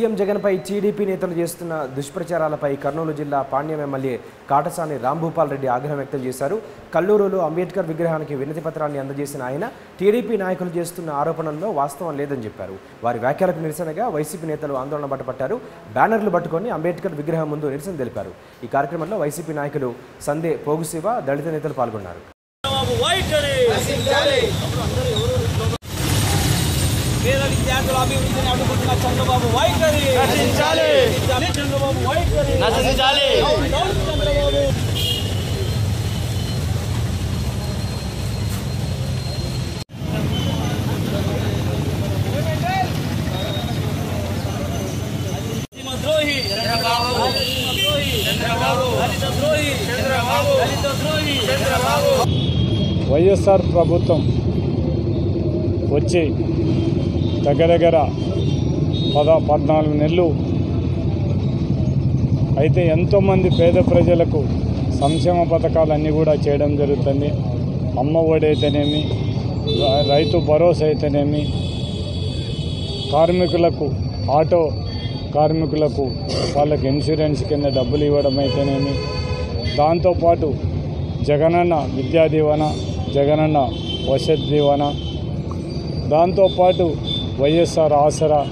CM జగన్పై TDP నేతలు చేస్తున్న దుష్ప్రచారాలపై కర్నూలు జిల్లా పాణ్యం ఎమ్మెల్యే కాటసాని రాంభూపాల్ రెడ్డి ఆగ్రహం వ్యక్తం చేశారు కల్లూరులో అంబేద్కర్ విగ్రహానికి వినతి పత్రాన్ని అందజేసిన ఆయన టీడీపీ నాయకులు చేస్తున్న ఆరోపణల్లో వాస్తవం లేదని చెప్పారు వారి వ్యాఖ్యలకు నిరసనగా వైసీపీ నేతలు ఆందోళన బట్టపట్టారు బ్యానర్లు పట్టుకొని అంబేద్కర్ విగ్రహం ముందు నిరసన తెలిపారు ఈ కార్యక్రమంలో వైసీపీ నాయకులు సందే పోగుశివ దళిత నేతలు పాల్గొన్నారు చంద్రబాబు వైఖరి పేద విద్యార్థుల అభివృద్ధిని అడ్డుకుంటున్న చంద్రబాబు వైఖరి నశించాలి. చంద్రబాబు వైఖరి నశించాలి. డౌన్, డౌన్ చంద్రబాబు సీమ ద్రోహి చంద్రబాబు ద్రోహి చంద్రబాబు దళిత ద్రోహి చంద్రబాబు దళిత ద్రోహి చంద్రబాబు వైఎస్ఆర్ ప్రభుత్వం వచ్చి దగ్గర దగ్గర పద పద్నాలుగు నెలలు అయితే ఎంతోమంది పేద ప్రజలకు సంక్షేమ పథకాలన్నీ కూడా చేయడం జరుగుతుంది అమ్మ ఒడి అయితేనేమి ర- రైతు భరోసా అయితేనేమి కార్మికులకు ఆటో కార్మికులకు వాళ్ళకి ఇన్సూరెన్స్ కింద డబ్బులు ఇవ్వడం అయితేనేమి దాంతోపాటు జగనన్న విద్యా దీవెన జగనన్న వసతి దీవెన దాంతోపాటు వైఎస్ఆర్ ఆసరా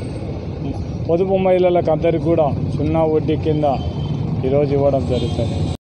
పొదుపు మహిళలకు అందరికీ కూడా సున్నా వడ్డీ కింద ఈరోజు ఇవ్వడం జరుగుతుంది